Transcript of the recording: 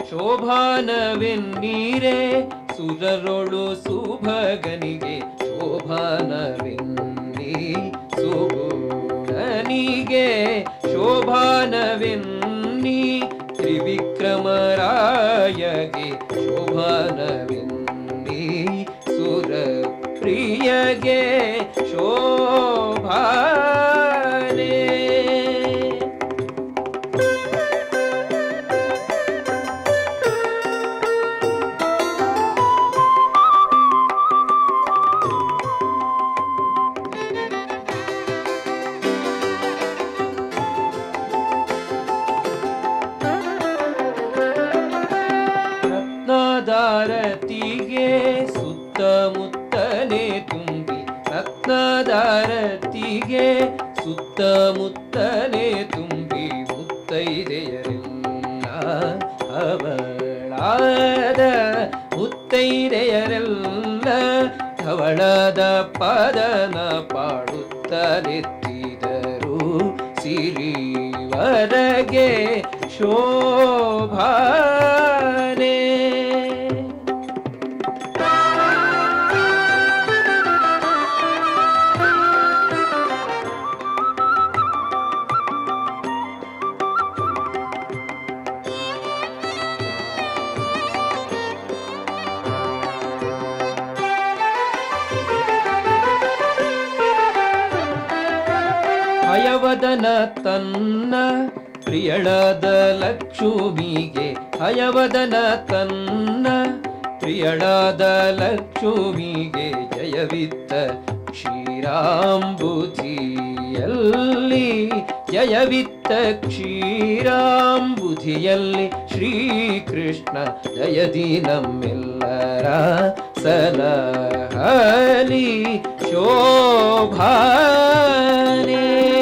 ಶೋಭಾನವೆನ್ನೀರೆ ಸುರರೊಳು ಸುಭಗನಿಗೆ ಶೋಭಾನವೆನ್ನಿ ಸುಗುಣನಿಗೆ ಶೋಭಾನವೆನ್ನಿ ತ್ರಿವಿಕ್ರಮರಾಯಗೆ ಶೋಭಾನವೆನ್ನಿ ಸುರ ಪ್ರಿಯಗೆ ಶೋಭಾನೆ ರತ್ನದಾರತಿಗೆ ಸುತ್ತಮುತ್ತನೆ ತುಂಬಿ ರತ್ನದಾರತಿಗೆ ಸುತ್ತಮುತ್ತನೆ ತುಂಬಿ ಮುತ್ತೈದೆಯರೆಲ್ಲ ಅವಳಾದ ಮುತ್ತೈದೆಯರೆಲ್ಲ ಧವಳದ ಪದನ ಪಾಡುತ್ತಲೆತ್ತಿದರು ಸಿರಿವರಗೆ ಶೋಭಾನೆ ಹಯವದನ ತನ್ನ ಪ್ರಿಯಳದ ಲಕ್ಷ್ಮಿಗೆ ಹಯವದನ ತನ್ನ ಪ್ರಿಯಳಾದ ಲಕ್ಷ್ಮಿಗೆ ಜಯವಿತ್ತ ಕ್ಷೀರಾಂಬುಧಿಯಲ್ಲಿ ಜಯವಿತ್ತ ಕ್ಷೀರಾಂಬುಧಿಯಲ್ಲಿ ಶ್ರೀಕೃಷ್ಣ ದಯದಿ ನಮ್ಮೆಲ್ಲರ ಸಲಹಲಿ ಶೋಭಾನೆ